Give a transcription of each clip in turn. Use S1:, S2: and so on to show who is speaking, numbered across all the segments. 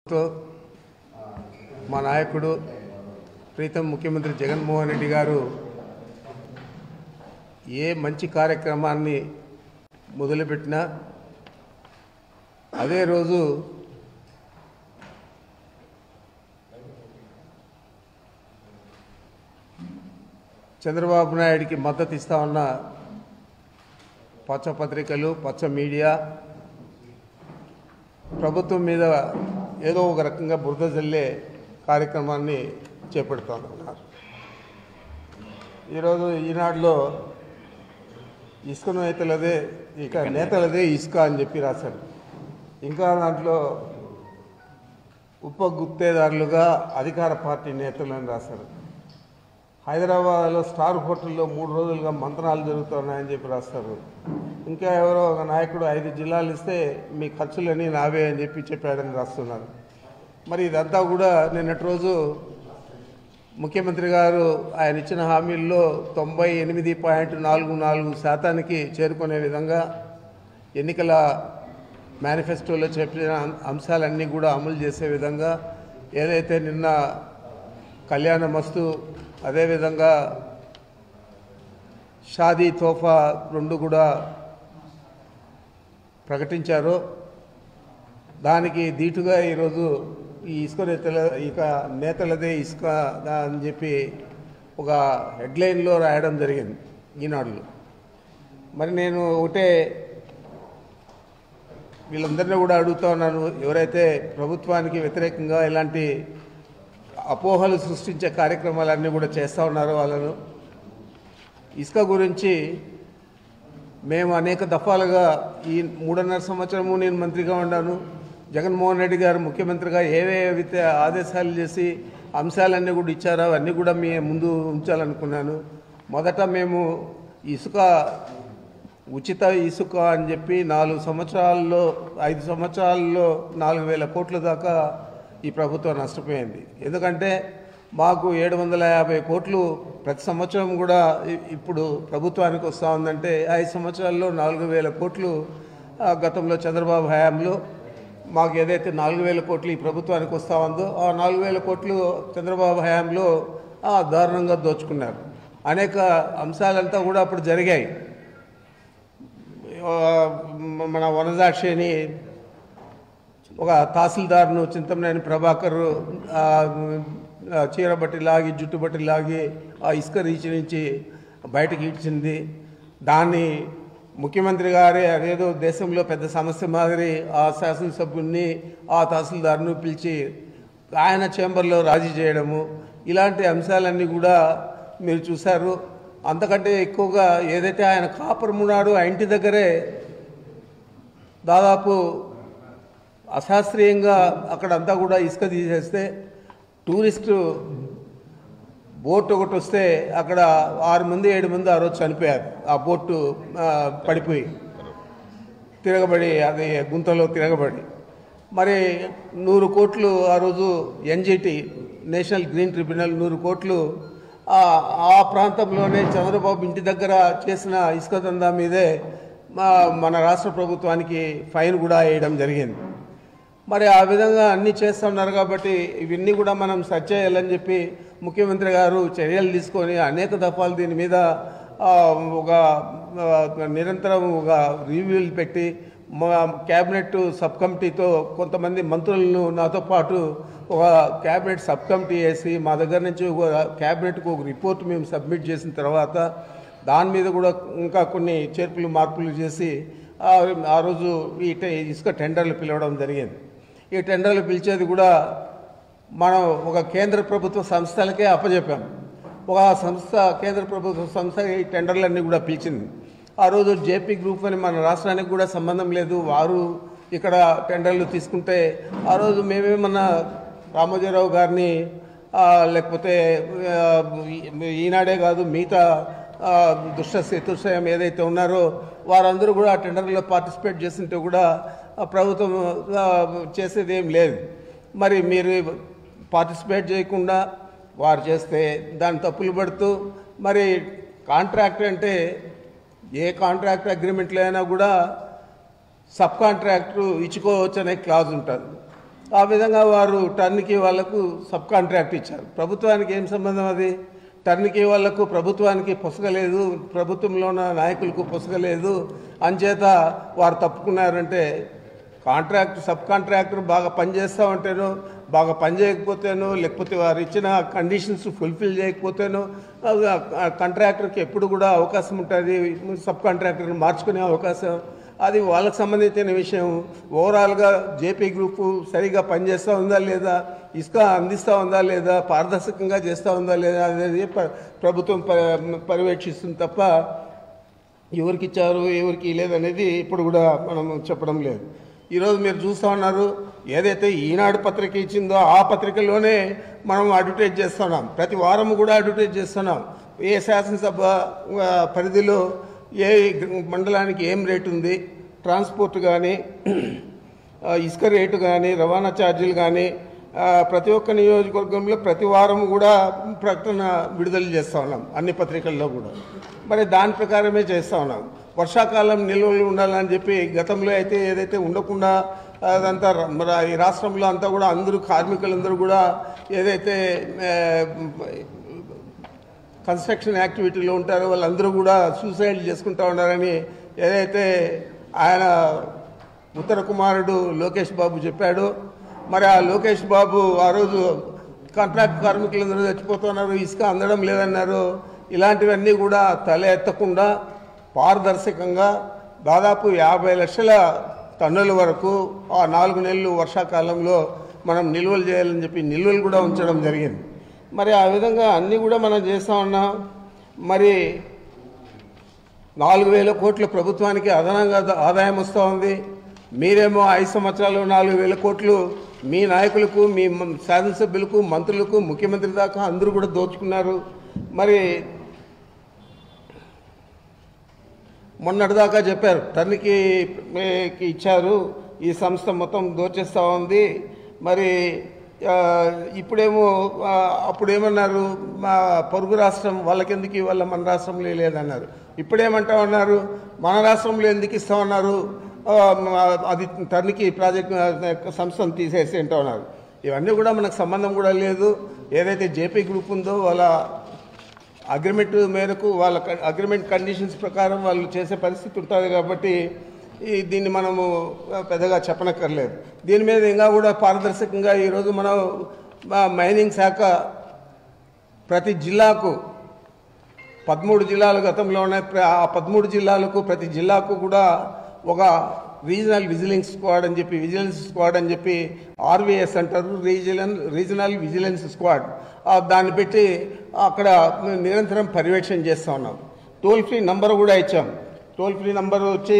S1: తో మా నాయకుడు ప్రీతం ముఖ్యమంత్రి జగన్మోహన్ రెడ్డి గారు ఏ మంచి కార్యక్రమాన్ని మొదలుపెట్టినా అదే రోజు చంద్రబాబు నాయుడికి మద్దతు ఇస్తా ఉన్న పచ్చ పత్రికలు పచ్చ మీడియా ప్రభుత్వం మీద ఏదో ఒక రకంగా బురద జల్లే కార్యక్రమాన్ని చేపడుతున్నారు ఈరోజు ఈనాడులో ఇసుక నేతలదే ఇక నేతలదే ఇసుక అని చెప్పి రాశారు ఇంకా దాంట్లో ఉప గుత్తేదారులుగా అధికార పార్టీ నేతలు అని రాశారు హైదరాబాద్లో స్టార్ హోటల్లో మూడు రోజులుగా మంత్రాలు జరుగుతున్నాయని చెప్పి రాస్తారు ఇంకా ఎవరో ఒక నాయకుడు ఐదు జిల్లాలు ఇస్తే మీ ఖర్చులన్నీ నావే అని చెప్పి చెప్పాడని రాస్తున్నారు మరి ఇదంతా కూడా నిన్నటి రోజు ముఖ్యమంత్రి గారు ఆయన ఇచ్చిన హామీల్లో తొంభై ఎనిమిది పాయింట్ నాలుగు నాలుగు శాతానికి చేరుకునే విధంగా ఎన్నికల మేనిఫెస్టోలో చెప్పిన అంశాలన్నీ కూడా అమలు చేసే విధంగా ఏదైతే నిన్న కళ్యాణ మస్తు అదేవిధంగా షాదీ తోఫా రెండు కూడా ప్రకటించారో దానికి దీటుగా ఈరోజు ఈ ఇసుక నేతల ఇక నేతలదే ఇసుక దా- అని చెప్పి ఒక హెడ్లైన్లో రాయడం జరిగింది ఈనాడులో మరి నేను ఒకటే వీళ్ళందరినీ కూడా అడుగుతా ఉన్నాను ఎవరైతే ప్రభుత్వానికి వ్యతిరేకంగా ఇలాంటి అపోహలు సృష్టించే కార్యక్రమాలన్నీ కూడా చేస్తూ ఉన్నారో వాళ్ళను ఇసుక గురించి మేము అనేక దఫాలుగా ఈ మూడున్నర సంవత్సరము నేను మంత్రిగా ఉన్నాను జగన్మోహన్ రెడ్డి గారు ముఖ్యమంత్రిగా ఏవేవైతే ఆదేశాలు చేసి అంశాలన్నీ కూడా ఇచ్చారో అవన్నీ కూడా మీ ముందు ఉంచాలనుకున్నాను మొదట మేము ఇసుక ఉచిత ఇసుక అని చెప్పి నాలుగు సంవత్సరాల్లో ఐదు సంవత్సరాల్లో నాలుగు వేల కోట్ల దాకా ఈ ప్రభుత్వం నష్టపోయింది ఎందుకంటే మాకు ఏడు వందల యాభై కోట్లు ప్రతి సంవత్సరం కూడా ఇ- ఇప్పుడు ప్రభుత్వానికి వస్తూ ఉందంటే ఐదు సంవత్సరాల్లో నాలుగు వేల కోట్లు ఆ, గతంలో చంద్రబాబు హయాంలో మాకు ఏదైతే నాలుగు వేల కోట్లు ఈ ప్రభుత్వానికి వస్తూ ఉందో ఆ నాలుగు వేల కోట్లు చంద్రబాబు హయాంలో ఆ, దారుణంగా దోచుకున్నారు అనేక అంశాలంతా కూడా అప్పుడు జరిగాయి ఆ, మన వనజాక్షిని ఒక తహసీల్దార్ను చింతమనేని ప్రభాకర్ ఆ, ఆ, చీర బట్టి లాగి జుట్టు బట్టి లాగి ఆ ఇసుక రీచ్ నుంచి బయటకి ఈడ్చింది దాన్ని ముఖ్యమంత్రి గారే అదేదో దేశంలో పెద్ద సమస్య మాదిరి ఆ శాసనసభ్యుడిని ఆ తహసీల్దార్ను పిలిచి ఆయన చేంబర్లో రాజీ చేయడము ఇలాంటి అంశాలన్నీ కూడా మీరు చూశారు అంతకంటే ఎక్కువగా ఏదైతే ఆయన కాపురం ఉన్నాడో ఆ ఇంటి దగ్గరే దాదాపు అశాస్త్రీయంగా అక్కడంతా కూడా ఇసుక తీసేస్తే టూరిస్టు బోట్ ఒకటి వస్తే అక్కడ ఆరు మంది ఏడు మంది ఆ రోజు చనిపోయారు ఆ బోటు ఆ, పడిపోయి తిరగబడి అది గుంతలో తిరగబడి మరి నూరు కోట్లు ఆ రోజు ఎన్జిటి నేషనల్ గ్రీన్ ట్రిబ్యునల్ నూరు కోట్లు ఆ ఆ ప్రాంతంలోనే చంద్రబాబు ఇంటి దగ్గర చేసిన ఇసుక దందా మీదే మా మన రాష్ట్ర ప్రభుత్వానికి ఫైన్ కూడా వేయడం జరిగింది మరి ఆ విధంగా అన్ని చేస్తున్నారు కాబట్టి ఇవన్నీ కూడా మనం సర్చ్ చేయాలని చెప్పి ముఖ్యమంత్రి గారు చర్యలు తీసుకొని అనేక దఫాలు దీని మీద ఆ, ఒక ఆ, నిరంతరం ఒక రివ్యూలు పెట్టి మా క్యాబినెట్ సబ్ కమిటీతో కొంతమంది మంత్రులను నాతో పాటు ఒక క్యాబినెట్ సబ్ కమిటీ వేసి మా దగ్గర నుంచి ఒక క్యాబినెట్కు ఒక రిపోర్ట్ మేము సబ్మిట్ చేసిన తర్వాత దాని మీద కూడా ఇంకా కొన్ని చేర్పులు మార్పులు చేసి ఆ ఆ రోజు ఈ టె- ఇసుక టెండర్లు పిలవడం జరిగింది ఈ టెండర్లు పిలిచేది కూడా మనం ఒక కేంద్ర ప్రభుత్వ సంస్థలకే అప్పచెప్పాం ఒక సంస్థ కేంద్ర ప్రభుత్వ సంస్థ ఈ టెండర్లన్నీ కూడా పిలిచింది ఆ రోజు జేపీ గ్రూప్ అని మన రాష్ట్రానికి కూడా సంబంధం లేదు వారు ఇక్కడ టెండర్లు తీసుకుంటే ఆ రోజు మేమేమన్నా రామోజీరావు గారిని ఆ, లేకపోతే ఆ, ఈ- ఈనాడే కాదు మిగతా ఆ, దుష్ట చతుష్టయం ఏదైతే ఉన్నారో వారందరూ కూడా ఆ టెండర్లో పార్టిసిపేట్ చేస్తుంటే కూడా ఆ ప్రభుత్వం ఆ, చేసేది ఏం లేదు మరి మీరు పార్టిసిపేట్ చేయకుండా వారు చేస్తే దాని తప్పులు పడుతూ మరి కాంట్రాక్ట్ అంటే ఏ కాంట్రాక్ట్ అగ్రిమెంట్లో అయినా కూడా సబ్ కాంట్రాక్టు ఇచ్చుకోవచ్చు అనే క్లాజ్ ఉంటుంది ఆ విధంగా వారు టర్న్కి వాళ్లకు సబ్ కాంట్రాక్ట్ ఇచ్చారు ప్రభుత్వానికి ఏం సంబంధం అది టర్న్కి వాళ్లకు ప్రభుత్వానికి పొసగలేదు ప్రభుత్వంలో ఉన్న నాయకులకు పొసగలేదు అంచేత వారు తప్పుకున్నారంటే కాంట్రాక్ట్ సబ్ కాంట్రాక్టర్ బాగా పనిచేస్తూ ఉంటేనో బాగా పని చేయకపోతేనో లేకపోతే వారు ఇచ్చిన కండిషన్స్ ఫుల్ఫిల్ చేయకపోతేనో ఆ కాంట్రాక్టర్కి ఎప్పుడు కూడా అవకాశం ఉంటుంది సబ్ కాంట్రాక్టర్ని మార్చుకునే అవకాశం అది వాళ్ళకి సంబంధించిన విషయం ఓవరాల్గా జేపీ గ్రూపు సరిగా పనిచేస్తూ ఉందా లేదా ఇసుక అందిస్తూ ఉందా లేదా పారదర్శకంగా చేస్తూ ఉందా లేదా అనేది ప్ర- ప్రభుత్వం ప- పర్యవేక్షిస్తుంది తప్ప ఎవరికి ఇచ్చారు ఎవరికి లేదనేది ఇప్పుడు కూడా మనం చెప్పడం లేదు ఈరోజు మీరు చూస్తూ ఉన్నారు ఏదైతే ఈనాడు పత్రిక ఇచ్చిందో ఆ పత్రికలోనే మనం అడ్వర్టైజ్ చేస్తున్నాం ప్రతి వారం కూడా అడ్వర్టైజ్ చేస్తున్నాం ఏ శాసనసభ ఆ, పరిధిలో ఏ మండలానికి ఏం రేటు ఉంది ట్రాన్స్పోర్ట్ కానీ ఆ, ఇసుక రేటు కానీ రవాణా ఛార్జీలు కానీ ఆ, ప్రతి ఒక్క నియోజకవర్గంలో ప్రతి వారం కూడా ప్రకటన విడుదల చేస్తూ ఉన్నాం అన్ని పత్రికల్లో కూడా మరి దాని ప్రకారమే చేస్తూ ఉన్నాం వర్షాకాలం నిల్వలు ఉండాలని చెప్పి గతంలో అయితే ఏదైతే ఉండకుండా అదంతా ర- మరి ఈ రాష్ట్రంలో అంతా కూడా అందరూ కార్మికులందరూ కూడా ఏదైతే ఆ, కన్స్ట్రక్షన్ యాక్టివిటీలో ఉంటారో వాళ్ళందరూ కూడా సూసైడ్ చేసుకుంటా ఉన్నారని ఏదైతే ఆయన ఉత్తర కుమారుడు లోకేష్ బాబు చెప్పాడు మరి ఆ లోకేష్ బాబు ఆ రోజు కాంట్రాక్ట్ కార్మికులందరూ చచ్చిపోతున్నారు ఇసుక అందడం లేదన్నారు ఇలాంటివన్నీ కూడా తల ఎత్తకుండా పారదర్శకంగా దాదాపు యాభై లక్షల టన్నుల వరకు ఆ నాలుగు నెలలు వర్షాకాలంలో మనం నిల్వలు చేయాలని చెప్పి నిల్వలు కూడా ఉంచడం జరిగింది మరి ఆ విధంగా అన్నీ కూడా మనం చేస్తూ ఉన్నాం మరి నాలుగు వేల కోట్ల ప్రభుత్వానికి అదనంగా ద- ఆదాయం వస్తూ ఉంది మీరేమో ఐదు సంవత్సరాలు నాలుగు వేల కోట్లు మీ నాయకులకు మీ మ- శాసనసభ్యులకు మంత్రులకు ముఖ్యమంత్రి దాకా అందరూ కూడా దోచుకున్నారు మరి మొన్నటిదాకా చెప్పారు టర్న్కి కి ఇచ్చారు ఈ సంస్థ మొత్తం దోచేస్తూ ఉంది మరి ఆ, ఇప్పుడేమో ఆ, అప్పుడేమన్నారు మా పొరుగు రాష్ట్రం వాళ్ళకెందుకు ఇవ్వాలి మన రాష్ట్రంలో లేదన్నారు ఇప్పుడేమంటా ఉన్నారు మన రాష్ట్రంలో ఎందుకు ఇస్తా ఉన్నారు ఆ, మా- అది టర్న్కి ప్రాజెక్ట్ ఆ, సంస్థను తీసేసి అంటా ఉన్నారు ఇవన్నీ కూడా మనకు సంబంధం కూడా లేదు ఏదైతే జేపీ గ్రూప్ ఉందో వాళ్ళ అగ్రిమెంట్ మేరకు వాళ్ళ క- అగ్రిమెంట్ కండిషన్స్ ప్రకారం వాళ్ళు చేసే పరిస్థితి ఉంటుంది కాబట్టి ఈ దీన్ని మనము ఆ, పెద్దగా చెప్పనక్కర్లేదు దీని మీద ఇంకా కూడా పారదర్శకంగా ఈరోజు మనం మా మైనింగ్ శాఖ ప్రతి జిల్లాకు పదమూడు జిల్లాలు గతంలో ఉన్నాయి ప్ర- ఆ పదమూడు జిల్లాలకు ప్రతి జిల్లాకు కూడా ఒక రీజనల్ విజిలెన్స్ స్క్వాడ్ అని చెప్పి విజిలెన్స్ స్క్వాడ్ అని చెప్పి ఆర్వీఎస్ అంటారు రీజనల్ రీజనల్ విజిలెన్స్ స్క్వాడ్ ఆ దాన్ని పెట్టి అక్కడ నిరంతరం పర్యవేక్షణ చేస్తూ ఉన్నాం టోల్ ఫ్రీ నంబర్ కూడా ఇచ్చాం టోల్ ఫ్రీ నంబర్ వచ్చి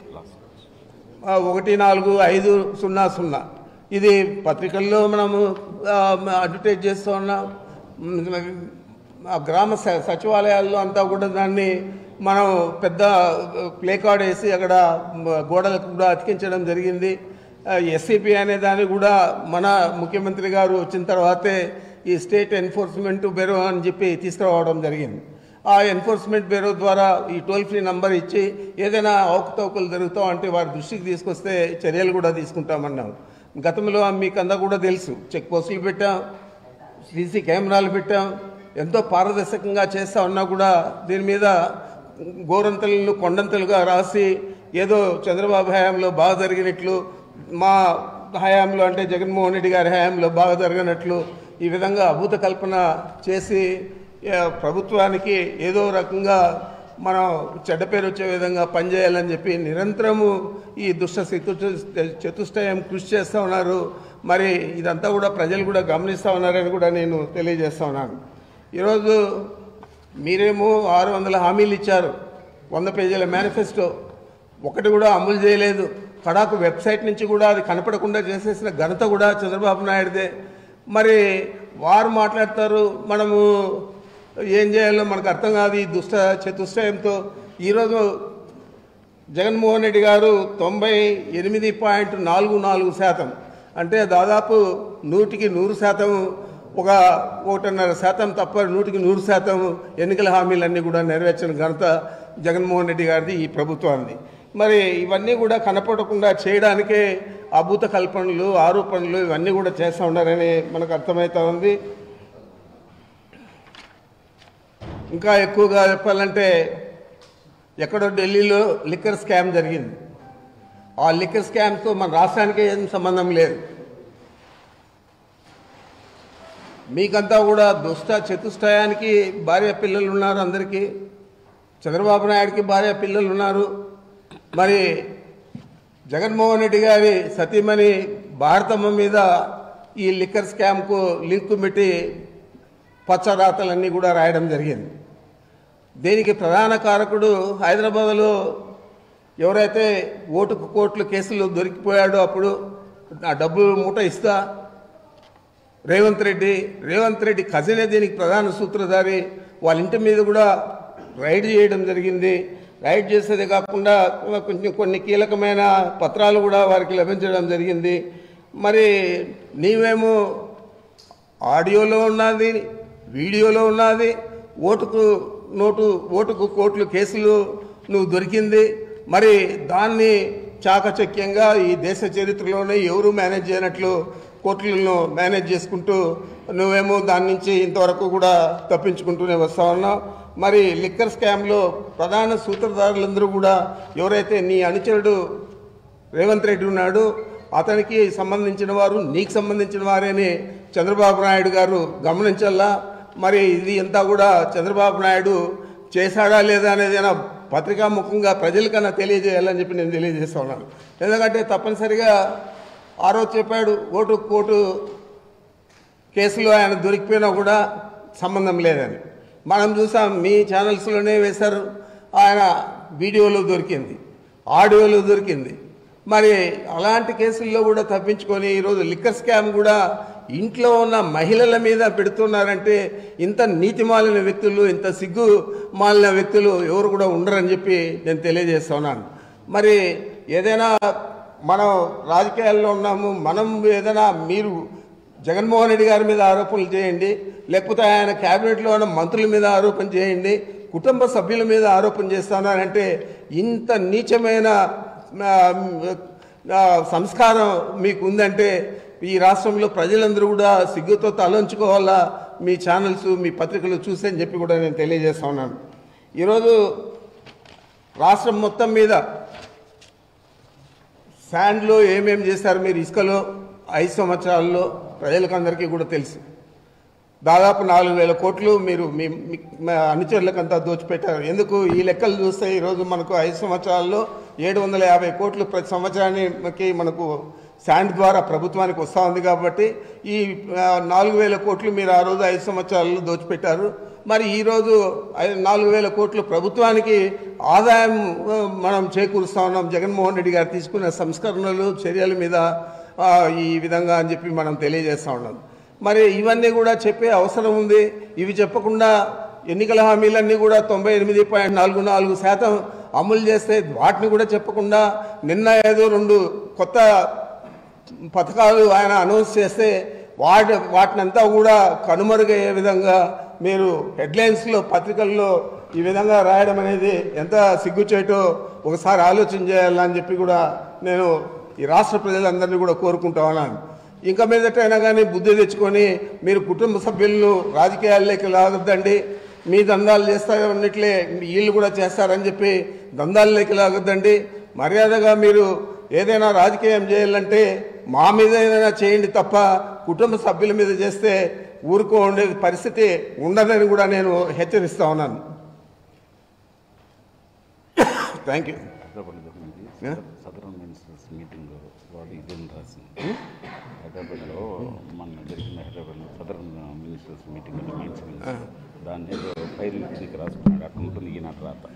S1: ఆ, ఒకటి నాలుగు ఐదు సున్నా సున్నా ఇది పత్రికల్లో మనము ఆ, అడ్వర్టైజ్ చేస్తూ ఉన్నాం మ్, ఆ గ్రామ స- సచివాలయాల్లో అంతా కూడా దాన్ని మనం పెద్ద ప్లే కార్డ్ వేసి అక్కడ మ, గోడలకు కూడా అతికించడం జరిగింది ఎస్సీపీ అనే దాన్ని కూడా మన ముఖ్యమంత్రి గారు వచ్చిన తర్వాతే ఈ స్టేట్ ఎన్ఫోర్స్మెంట్ బ్యూరో అని చెప్పి తీసుకురావడం జరిగింది ఆ ఎన్ఫోర్స్మెంట్ బ్యూరో ద్వారా ఈ టోల్ ఫ్రీ నంబర్ ఇచ్చి ఏదైనా అవకతవకలు జరుగుతా అంటే వారి దృష్టికి తీసుకొస్తే చర్యలు కూడా తీసుకుంటామన్నాం గతంలో మీకు అంతా కూడా తెలుసు చెక్ పోస్టులు పెట్టాం సీసీ కెమెరాలు పెట్టాం ఎంతో పారదర్శకంగా చేస్తా ఉన్నా కూడా దీని మీద గోరంతలు కొండంతలుగా రాసి ఏదో చంద్రబాబు హయాంలో బాగా జరిగినట్లు మా హయాంలో అంటే జగన్మోహన్ రెడ్డి గారి హయాంలో బాగా జరగనట్లు ఈ విధంగా అభూత కల్పన చేసి ఆ, ప్రభుత్వానికి ఏదో రకంగా మనం చెడ్డ పేరు వచ్చే విధంగా పనిచేయాలని చెప్పి నిరంతరము ఈ దుష్ట చతు చతుష్టయం కృషి చేస్తూ ఉన్నారు మరి ఇదంతా కూడా ప్రజలు కూడా గమనిస్తూ ఉన్నారని కూడా నేను తెలియజేస్తా ఉన్నాను ఈరోజు మీరేమో ఆరు వందల హామీలు ఇచ్చారు వంద పేజీల మేనిఫెస్టో ఒకటి కూడా అమలు చేయలేదు కడాకు వెబ్సైట్ నుంచి కూడా అది కనపడకుండా చేసేసిన ఘనత కూడా చంద్రబాబు నాయుడుదే మరి వారు మాట్లాడతారు మనము ఏం చేయాలో మనకు అర్థం కాదు ఈ దుష్ట చతుష్టయంతో ఈరోజు జగన్మోహన్ రెడ్డి గారు తొంభై ఎనిమిది పాయింట్ నాలుగు నాలుగు శాతం అంటే దాదాపు నూటికి నూరు శాతం ఒక ఒకటిన్నర శాతం తప్ప నూటికి నూరు శాతం ఎన్నికల హామీలన్నీ కూడా నెరవేర్చిన ఘనత జగన్మోహన్ రెడ్డి గారిది ఈ ప్రభుత్వాన్ని మరి ఇవన్నీ కూడా కనపడకుండా చేయడానికే అభూత కల్పనలు ఆరోపణలు ఇవన్నీ కూడా చేస్తూ ఉన్నారని మనకు అర్థమవుతా ఉంది ఇంకా ఎక్కువగా చెప్పాలంటే ఎక్కడో ఢిల్లీలో లిక్కర్ స్కామ్ జరిగింది ఆ లిక్కర్ స్కామ్తో మన రాష్ట్రానికి ఏం సంబంధం లేదు మీకంతా కూడా దుష్ట చతుష్టయానికి భార్య పిల్లలు ఉన్నారు అందరికీ చంద్రబాబు నాయుడికి భార్య పిల్లలు ఉన్నారు మరి జగన్మోహన్ రెడ్డి గారి సతీమణి భారతమ్మ మీద ఈ లిక్కర్ స్కామ్కు లింకు పెట్టి పచ్చరాతలన్నీ కూడా రాయడం జరిగింది దీనికి ప్రధాన కారకుడు హైదరాబాద్లో ఎవరైతే ఓటుకు కోట్లు కేసులు దొరికిపోయాడో అప్పుడు ఆ డబ్బులు మూట ఇస్తా రేవంత్ రెడ్డి రేవంత్ రెడ్డి కజినే దీనికి ప్రధాన సూత్రధారి వాళ్ళ ఇంటి మీద కూడా రైడ్ చేయడం జరిగింది రైడ్ చేసేదే కాకుండా కొంచెం కొన్ని కీలకమైన పత్రాలు కూడా వారికి లభించడం జరిగింది మరి నీవేమో ఆడియోలో ఉన్నది వీడియోలో ఉన్నది ఓటుకు నోటు ఓటుకు కోట్లు కేసులు నువ్వు దొరికింది మరి దాన్ని చాకచక్యంగా ఈ దేశ చరిత్రలోనే ఎవరు మేనేజ్ చేయనట్లు కోట్లను మేనేజ్ చేసుకుంటూ నువ్వేమో దాని నుంచి ఇంతవరకు కూడా తప్పించుకుంటూనే వస్తా ఉన్నావు మరి లిక్కర్ స్కామ్లో ప్రధాన సూత్రధారులందరూ కూడా ఎవరైతే నీ అనుచరుడు రేవంత్ రెడ్డి ఉన్నాడు అతనికి సంబంధించిన వారు నీకు సంబంధించిన వారేని చంద్రబాబు నాయుడు గారు గమనించాలా మరి ఇది అంతా కూడా చంద్రబాబు నాయుడు చేశాడా లేదా అనేది అయినా పత్రికాముఖంగా ప్రజలకన్నా తెలియజేయాలని చెప్పి నేను తెలియజేస్తా ఉన్నాను ఎందుకంటే తప్పనిసరిగా ఆ రోజు చెప్పాడు ఓటు కోటు కేసులో ఆయన దొరికిపోయినా కూడా సంబంధం లేదని మనం చూసాం మీ ఛానల్స్లోనే వేశారు ఆయన వీడియోలో దొరికింది ఆడియోలో దొరికింది మరి అలాంటి కేసుల్లో కూడా తప్పించుకొని ఈరోజు లిక్కర్ స్కామ్ కూడా ఇంట్లో ఉన్న మహిళల మీద పెడుతున్నారంటే ఇంత నీతి మాలిన వ్యక్తులు ఇంత సిగ్గు మాలిన వ్యక్తులు ఎవరు కూడా ఉండరని చెప్పి నేను తెలియజేస్తున్నాను మరి ఏదైనా మనం రాజకీయాల్లో ఉన్నాము మనం ఏదైనా మీరు జగన్మోహన్ రెడ్డి గారి మీద ఆరోపణలు చేయండి లేకపోతే ఆయన క్యాబినెట్లో ఉన్న మంత్రుల మీద ఆరోపణ చేయండి కుటుంబ సభ్యుల మీద ఆరోపణ చేస్తున్నారంటే ఇంత నీచమైన ఆ, ఆ, సంస్కారం మీకు ఉందంటే ఈ రాష్ట్రంలో ప్రజలందరూ కూడా సిగ్గుతో తలంచుకోవాలా మీ ఛానల్స్ మీ పత్రికలు చూసి అని చెప్పి కూడా నేను తెలియజేస్తా ఉన్నాను ఈరోజు రాష్ట్రం మొత్తం మీద శాండ్లో ఏమేం చేశారు మీరు ఇసుకలో ఐదు సంవత్సరాల్లో ప్రజలకు అందరికీ కూడా తెలుసు దాదాపు నాలుగు వేల కోట్లు మీరు మీ మీ- మా అనుచరులకంతా దోచిపెట్టారు ఎందుకు ఈ లెక్కలు చూస్తే ఈరోజు మనకు ఐదు సంవత్సరాల్లో ఏడు వందల యాభై కోట్లు ప్రతి సంవత్సరానికి మనకు శాండ్ ద్వారా ప్రభుత్వానికి వస్తూ ఉంది కాబట్టి ఈ ఆ, నాలుగు వేల కోట్లు మీరు ఆ రోజు ఐదు సంవత్సరాల్లో దోచిపెట్టారు మరి ఈరోజు ఐ- నాలుగు వేల కోట్లు ప్రభుత్వానికి ఆదాయం ఆ, మనం చేకూరుస్తా ఉన్నాం జగన్మోహన్ రెడ్డి గారు తీసుకున్న సంస్కరణలు చర్యల మీద ఆ, ఈ విధంగా అని చెప్పి మనం తెలియజేస్తా ఉన్నాం మరి ఇవన్నీ కూడా చెప్పే అవసరం ఉంది ఇవి చెప్పకుండా ఎన్నికల హామీలన్నీ కూడా తొంభై ఎనిమిది పాయింట్ నాలుగు నాలుగు శాతం అమలు చేస్తే వాటిని కూడా చెప్పకుండా నిన్న ఏదో రెండు కొత్త పథకాలు ఆయన అనౌన్స్ చేస్తే వాటి వాటినంతా కూడా కనుమరుగయ్యే విధంగా మీరు హెడ్లైన్స్లో పత్రికల్లో ఈ విధంగా రాయడం అనేది ఎంత సిగ్గుచేటో ఒకసారి ఆలోచన చేయాలని చెప్పి కూడా నేను ఈ రాష్ట్ర ప్రజలందరినీ కూడా కోరుకుంటా ఉన్నాను ఇంకా మీదటైనా కానీ బుద్ధి తెచ్చుకొని మీరు కుటుంబ సభ్యులను రాజకీయాల్లోకి లాగొద్దండి మీ దందాలు చేస్తారు ఉన్నట్లే వీళ్ళు కూడా చేస్తారని చెప్పి దందాల్లోకి లాగొద్దండి మర్యాదగా మీరు ఏదైనా రాజకీయం చేయాలంటే మా మీద ఏదైనా చేయండి తప్ప కుటుంబ సభ్యుల మీద చేస్తే ఊరుకో ఉండే పరిస్థితి ఉండదని కూడా నేను హెచ్చరిస్తా ఉన్నాను థ్యాంక్ యూ
S2: హైదరాబాద్ జరిగింది
S1: Yeah?
S2: సదరన్ మినిస్టర్స్ మీటింగ్ వాడు ఇదేం రాసింది హైదరాబాద్లో మన జరిగిన హైదరాబాద్లో సదరన్ మినిస్టర్స్ మీటింగ్ డిమాండ్స్ దాన్ని ఏదో ఫైల్ దీనికి రాసుకున్నాడు అట్లా ఉంటుంది ఈనాటి రాత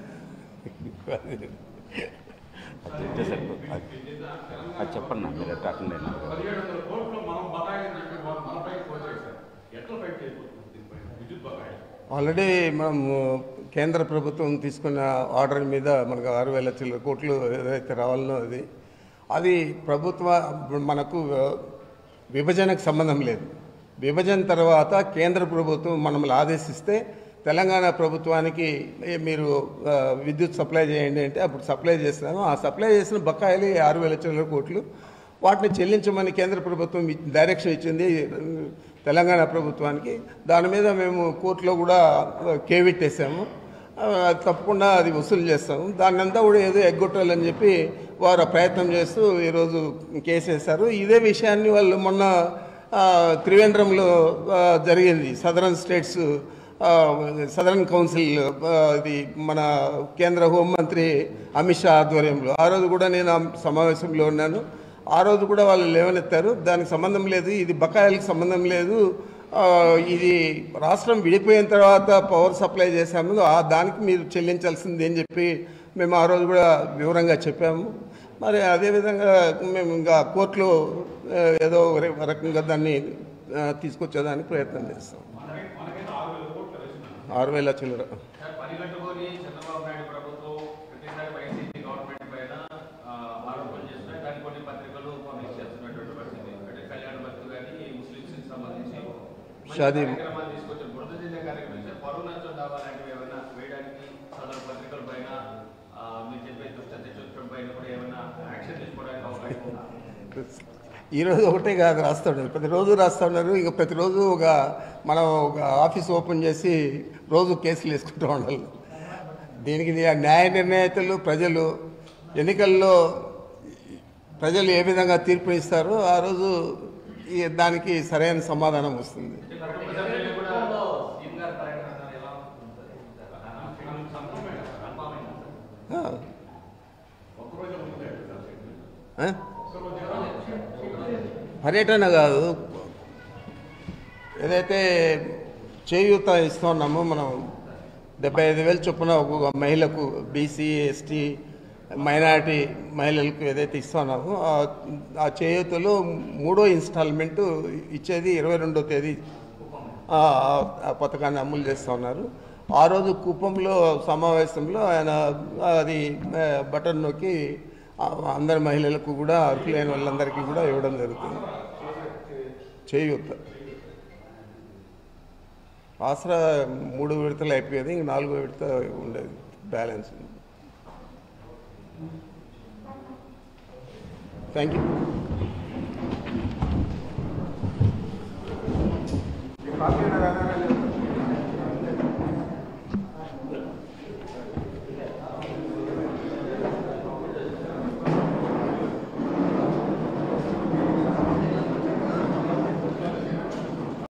S2: అది చెప్తే సరిపోతుంది అది అది చెప్పండి నా మీరు ఎట్లా అటెండ్ అయినా
S3: పదిహేడు వందల కోట్లు మనం బకాయి అని చెప్పి వాళ్ళు మనపై కోసేశారు ఎట్లా ఫైట్ చేయబోతుంది దీనిపై విద్యుత్ బకాయి
S1: ఆల్రెడీ మనం కేంద్ర ప్రభుత్వం తీసుకున్న ఆర్డర్ మీద మనకు ఆరు వేల చిల్లర కోట్లు ఏదైతే రావాలనో అది అది ప్రభుత్వ మనకు విభజనకు సంబంధం లేదు విభజన తర్వాత కేంద్ర ప్రభుత్వం మనల్ని ఆదేశిస్తే తెలంగాణ ప్రభుత్వానికి ఏ మీరు ఆ, విద్యుత్ సప్లై చేయండి అంటే అప్పుడు సప్లై చేస్తున్నాము ఆ సప్లై చేసిన బకాయిలు ఆరు వేల చిల్లర కోట్లు వాటిని చెల్లించమని కేంద్ర ప్రభుత్వం ఇ- డైరెక్షన్ ఇచ్చింది తెలంగాణ ప్రభుత్వానికి దాని మీద మేము కోర్టులో కూడా కేవిట్టేసాము ఆ, తప్పకుండా అది వసూలు చేస్తాము దాన్ని అంతా కూడా ఏదో ఎగ్గొట్టాలని చెప్పి వారు ఆ ప్రయత్నం చేస్తూ ఈరోజు కేసు వేశారు ఇదే విషయాన్ని వాళ్ళు మొన్న ఆ, త్రివేంద్రంలో ఆ, జరిగింది సదరన్ స్టేట్స్ ఆ, సదరన్ కౌన్సిల్ ఆ, ఇది మన కేంద్ర హోంమంత్రి అమిత్ షా ఆధ్వర్యంలో ఆ రోజు కూడా నేను ఆ సమావేశంలో ఉన్నాను ఆ రోజు కూడా వాళ్ళు లేవనెత్తారు దానికి సంబంధం లేదు ఇది బకాయిలకు సంబంధం లేదు ఆ, ఇది రాష్ట్రం విడిపోయిన తర్వాత పవర్ సప్లై చేశాము ఆ దానికి మీరు చెల్లించాల్సింది అని చెప్పి మేము ఆ రోజు కూడా వివరంగా చెప్పాము మరి అదేవిధంగా మేము ఇంకా కోర్టులో ఆ, ఏదో ఒక రకంగా దాన్ని ఆ, తీసుకొచ్చేదానికి ప్రయత్నం చేస్తాం
S3: మనకైతే ఆరు వేల కోట్లు వేసినారు
S1: ఆరు వేల చిల్లర
S4: సార్ పరిగట్టుకొని చంద్రబాబు నాయుడు ప్రభుత్వం ప్రతిసారి వైసీపీ గవర్నమెంట్ పైన ఆ, ఆరోపణలు చేస్తున్నాయి దాన్ని కొన్ని పత్రికలు పబ్లిష్ చేస్తున్నటువంటి పరిస్థితి అంటే కళ్యాణ భక్తు కానీ ముస్లింస్ కి సంబంధించి మంచి
S1: షాదీ-
S4: కార్యక్రమాలు తీసుకొచ్చారు బురద జిల్లా కార్యక్రమం సార్ పరువు నష్టం దావా లాంటివి ఏమైనా వేయడానికి సదరు పత్రికల పైన ఆ, మీరు చెప్పే దుష్టత చూపడం పైన కూడా ఏమైనా యాక్షన్ తీసుకోవడానికి అవకాశం ఉందా
S1: ఈరోజు ఒకటే కాదు రాస్తా ఉన్నారు ప్రతిరోజు రాస్తా ఉన్నారు ఇంకా ప్రతిరోజు ఒక మనం ఒక ఆఫీస్ ఓపెన్ చేసి రోజు కేసులు వేసుకుంటూ ఉండాలి దీనికి న్యా- న్యాయ నిర్ణేతలు ప్రజలు ఎన్నికల్లో ప్రజలు ఏ విధంగా తీర్పు ఇస్తారో ఆ రోజు ఈ దానికి సరైన సమాధానం వస్తుంది
S4: కుటుంబ సభ్యులు కూడా సీఎం గారి పర్యటన ఎలా ఉంటుంది
S1: ఆ. ఆ? పర్యటన కాదు ఏదైతే చేయూత ఇస్తున్నామో మనం డెబ్బై ఐదు వేలు చొప్పున ఒక్కొక్క మహిళకు బీసీ ఎస్టీ మైనారిటీ మహిళలకు ఏదైతే ఇస్తున్నామో ఆ- ఆ చేయూతలో మూడో ఇన్స్టాల్మెంట్ ఇచ్చేది ఇరవై రెండో తేదీ ఆ ఆ పథకాన్ని అమలు చేస్తూ ఉన్నారు ఆ రోజు కుప్పంలో సమావేశంలో ఆయన అది ఆ, బటన్ నొక్కి ఆ, అందరి మహిళలకు కూడా అర్హులైన వాళ్ళందరికీ కూడా ఇవ్వడం జరుగుతుంది చేయూత ఆసరా మూడు విడతలు అయిపోయేది ఇంక నాలుగో విడత ఉండేది బ్యాలెన్స్ థ్యాంక్ యూ పార్టీ